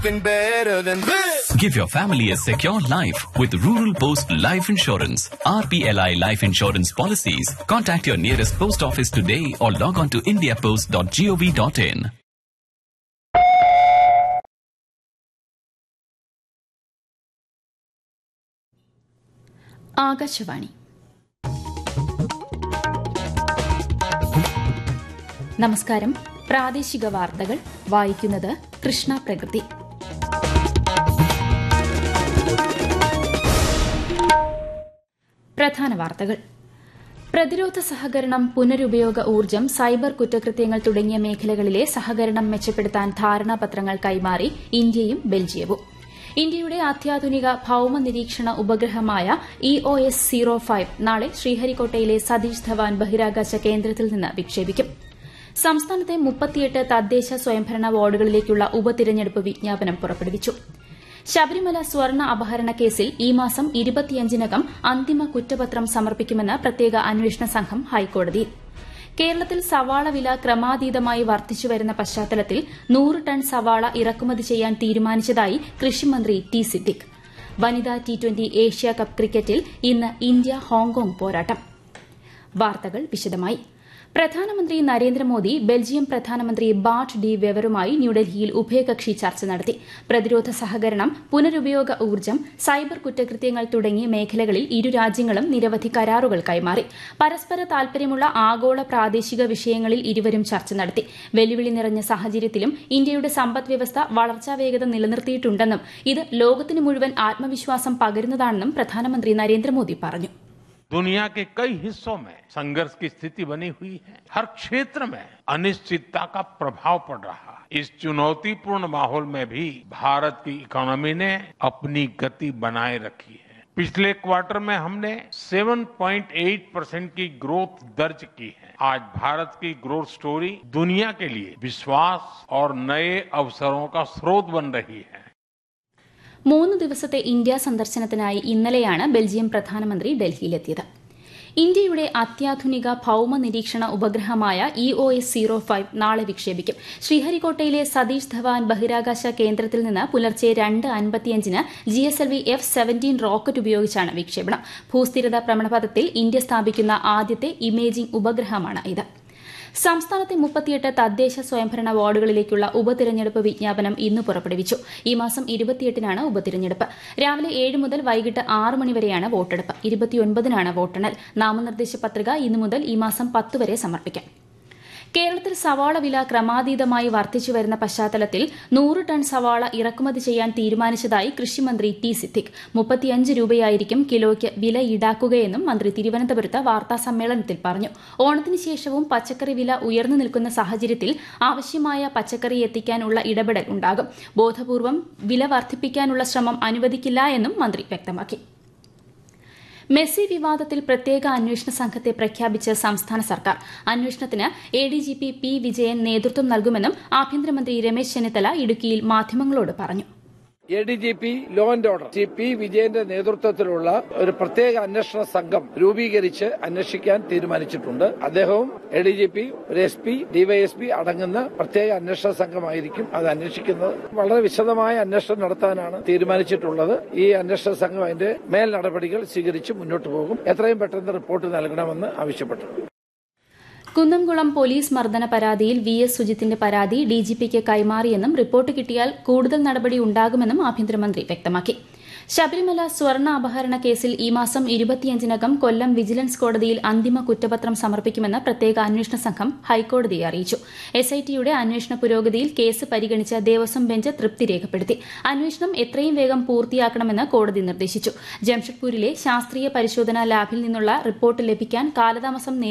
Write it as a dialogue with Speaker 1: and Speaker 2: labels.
Speaker 1: better than this.
Speaker 2: Give your family a secure life with Rural Post Life Insurance. RPLI Life Insurance policies. Contact your nearest post office today or log on to indiapost.gov.in.
Speaker 3: Akashvani നമസ്കാരം പ്രാദേശിക വാർത്തകൾ വായിക്കുന്നത് കൃഷ്ണ പ്രകൃതി പ്രധാന വാർത്തകൾ പ്രതിരോധ സഹകരണം പുനരുപയോഗ ഊർജ്ജം സൈബർ കുറ്റകൃത്യങ്ങൾ തുടങ്ങിയ മേഖലകളിലെ സഹകരണം മെച്ചപ്പെടുത്താൻ ധാരണാപത്രങ്ങൾ കൈമാറി ഇന്ത്യയും ബെൽജിയവും ഇന്ത്യയുടെ അത്യാധുനിക ഭൌമ നിരീക്ഷണ ഉപഗ്രഹമായ E O S zero five നാളെ ശ്രീഹരിക്കോട്ടയിലെ സതീഷ് ധവാൻ ബഹിരാകാശ കേന്ദ്രത്തിൽ നിന്ന് വിക്ഷേപിക്കും സംസ്ഥാനത്തെ മുപ്പത്തിയെട്ട് തദ്ദേശ സ്വയംഭരണ വാർഡുകളിലേക്കുള്ള ഉപതിരഞ്ഞെടുപ്പ് വിജ്ഞാപനം പുറപ്പെടുവിച്ചു ശബരിമല സ്വർണ്ണ അപഹരണ കേസിൽ ഈ മാസം ഇരുപത്തിയഞ്ചിനകം അന്തിമ കുറ്റപത്രം സമർപ്പിക്കുമെന്ന് പ്രത്യേക അന്വേഷണ സംഘം ഹൈക്കോടതിയിൽ കേരളത്തിൽ സവാള വില ക്രമാതീതമായി വർദ്ധിച്ചുവരുന്ന പശ്ചാത്തലത്തിൽ നൂറ് ടൺ സവാള ഇറക്കുമതി ചെയ്യാൻ തീരുമാനിച്ചതായി കൃഷിമന്ത്രി ടി സിദ്ദിഖ് വനിതാ ടി ട്വന്റി ഏഷ്യ കപ്പ് ക്രിക്കറ്റിൽ ഇന്ന് ഇന്ത്യ ഹോങ്കോങ് പോരാട്ടം വാർത്തകൾ വിശദമായി പ്രധാനമന്ത്രി നരേന്ദ്രമോദി ബെൽജിയം പ്രധാനമന്ത്രി ബാട്ട് ഡി വെവറുമായി ന്യൂഡൽഹിയിൽ ഉഭയകക്ഷി ചർച്ച നടത്തി പ്രതിരോധ സഹകരണം പുനരുപയോഗ ഊർജ്ജം സൈബർ കുറ്റകൃത്യങ്ങൾ തുടങ്ങിയ മേഖലകളിൽ ഇരു രാജ്യങ്ങളും നിരവധി കരാറുകൾ കൈമാറി പരസ്പര താൽപര്യമുള്ള ആഗോള പ്രാദേശിക വിഷയങ്ങളിൽ ഇരുവരും ചർച്ച നടത്തി വെല്ലുവിളി നിറഞ്ഞ സാഹചര്യത്തിലും ഇന്ത്യയുടെ സമ്പദ് വ്യവസ്ഥ വളർച്ചാ വേഗത നിലനിർത്തിയിട്ടുണ്ടെന്നും ഇത് ലോകത്തിന് മുഴുവൻ ആത്മവിശ്വാസം പകരുന്നതാണെന്നും പ്രധാനമന്ത്രി നരേന്ദ്രമോദി പറഞ്ഞു
Speaker 4: दुनिया के कई हिस्सों में संघर्ष की स्थिति बनी हुई है हर क्षेत्र में अनिश्चितता का प्रभाव पड़ रहा है इस चुनौतीपूर्ण माहौल में भी भारत की इकोनॉमी ने अपनी गति बनाए रखी है पिछले क्वार्टर में हमने 7.8 परसेंट की ग्रोथ दर्ज की है आज भारत की ग्रोथ स्टोरी दुनिया के लिए विश्वास और नए अवसरों का स्रोत बन रही है
Speaker 3: മൂന്ന് ദിവസത്തെ ഇന്ത്യ സന്ദർശനത്തിനായി ഇന്നലെയാണ് ബെൽജിയം പ്രധാനമന്ത്രി ഡൽഹിയിലെത്തിയത് ഇന്ത്യയുടെ അത്യാധുനിക ഭൌമ നിരീക്ഷണ ഉപഗ്രഹമായ E O S zero five നാളെ വിക്ഷേപിക്കും ശ്രീഹരിക്കോട്ടയിലെ സതീഷ് ധവാൻ ബഹിരാകാശ കേന്ദ്രത്തിൽ നിന്ന് പുലർച്ചെ രണ്ട് അൻപത്തിയഞ്ചിന് G S L V F seventeen rocket ഉപയോഗിച്ചാണ് വിക്ഷേപണം ഭൂസ്ഥിരത ഭ്രമണപഥത്തിൽ ഇന്ത്യ സ്ഥാപിക്കുന്ന ആദ്യത്തെ ഇമേജിംഗ് ഉപഗ്രഹമാണ് ഇത് സംസ്ഥാനത്തെ മുപ്പത്തിയെട്ട് തദ്ദേശ സ്വയംഭരണ വാർഡുകളിലേക്കുള്ള ഉപതിരഞ്ഞെടുപ്പ് വിജ്ഞാപനം ഇന്ന് പുറപ്പെടുവിച്ചു ഈ മാസം ഇരുപത്തിയെട്ടിനാണ് ഉപതിരഞ്ഞെടുപ്പ് രാവിലെ ഏഴ് മുതൽ വൈകിട്ട് ആറ് മണിവരെയാണ് വോട്ടെടുപ്പ് ഇരുപത്തിയൊൻപതിനാണ് വോട്ടെണ്ണൽ നാമനിർദ്ദേശ പത്രിക ഇന്നു മുതൽ ഈ മാസം പത്ത് വരെ സമർപ്പിക്കാം കേരളത്തിൽ സവാള വില ക്രമാതീതമായി വർദ്ധിച്ചു വരുന്ന പശ്ചാത്തലത്തിൽ നൂറ് ടൺ സവാള ഇറക്കുമതി ചെയ്യാൻ തീരുമാനിച്ചതായി കൃഷിമന്ത്രി ടി സിദ്ദിഖ് മുപ്പത്തിയഞ്ച് രൂപയായിരിക്കും കിലോയ്ക്ക് വില ഈടാക്കുകയെന്നും മന്ത്രി തിരുവനന്തപുരത്ത് വാർത്താ സമ്മേളനത്തിൽ പറഞ്ഞു ഓണത്തിന് ശേഷവും പച്ചക്കറി വില ഉയർന്നു നിൽക്കുന്ന സാഹചര്യത്തിൽ ആവശ്യമായ പച്ചക്കറി എത്തിക്കാനുള്ള ഇടപെടൽ ഉണ്ടാകും ബോധപൂർവം വില വർദ്ധിപ്പിക്കാനുള്ള ശ്രമം അനുവദിക്കില്ല എന്നും മന്ത്രി വ്യക്തമാക്കി മെസ്സി വിവാദത്തിൽ പ്രത്യേക അന്വേഷണ സംഘത്തെ പ്രഖ്യാപിച്ച് സംസ്ഥാന സർക്കാർ അന്വേഷണത്തിന് A D G P P Vijayan നേതൃത്വം നൽകുമെന്നും ആഭ്യന്തരമന്ത്രി രമേശ് ചെന്നിത്തല ഇടുക്കിയിൽ മാധ്യമങ്ങളോട് പറഞ്ഞു
Speaker 5: A D G P law and order C P വിജയന്റെ നേതൃത്വത്തിലുള്ള ഒരു പ്രത്യേക അന്വേഷണ സംഘം രൂപീകരിച്ച് അന്വേഷിക്കാൻ തീരുമാനിച്ചിട്ടുണ്ട് അദ്ദേഹവും എ ഡി ജി പി ഒരു എസ് പി ഡിവൈഎസ്പി അടങ്ങുന്ന പ്രത്യേക അന്വേഷണ സംഘമായിരിക്കും അത് അന്വേഷിക്കുന്നത് വളരെ വിശദമായ അന്വേഷണം നടത്താനാണ് തീരുമാനിച്ചിട്ടുള്ളത് ഈ അന്വേഷണ സംഘം അതിന്റെ മേൽ നടപടികൾ സ്വീകരിച്ച് മുന്നോട്ട് പോകും എത്രയും പെട്ടെന്ന് റിപ്പോർട്ട് നൽകണമെന്ന് ആവശ്യപ്പെട്ടു
Speaker 3: കുന്നംകുളം പോലീസ് മർദ്ദന പരാതിയിൽ വി എസ് സുജിത്തിന്റെ പരാതി ഡിജിപിക്ക് കൈമാറിയെന്നും റിപ്പോർട്ട് കിട്ടിയാൽ കൂടുതൽ നടപടി ഉണ്ടാകുമെന്നും ആഭ്യന്തരമന്ത്രി വ്യക്തമാക്കി ശബരിമല സ്വർണ്ണ അപഹരണ കേസിൽ ഈ മാസം ഇരുപത്തിയഞ്ചിനകം കൊല്ലം വിജിലൻസ് കോടതിയിൽ അന്തിമ കുറ്റപത്രം സമർപ്പിക്കുമെന്ന് പ്രത്യേക അന്വേഷണ സംഘം ഹൈക്കോടതിയെ അറിയിച്ചു എസ്ഐടിയുടെ അന്വേഷണ പുരോഗതിയിൽ കേസ് പരിഗണിച്ച ദേവസ്വം ബെഞ്ച് തൃപ്തി രേഖപ്പെടുത്തി അന്വേഷണം എത്രയും വേഗം പൂർത്തിയാക്കണമെന്ന് കോടതി നിർദ്ദേശിച്ചു ജംഷഡ്പൂരിലെ ശാസ്ത്രീയ പരിശോധനാ ലാബിൽ നിന്നുള്ള റിപ്പോർട്ട് ലഭിക്കാൻ കാലതാമസം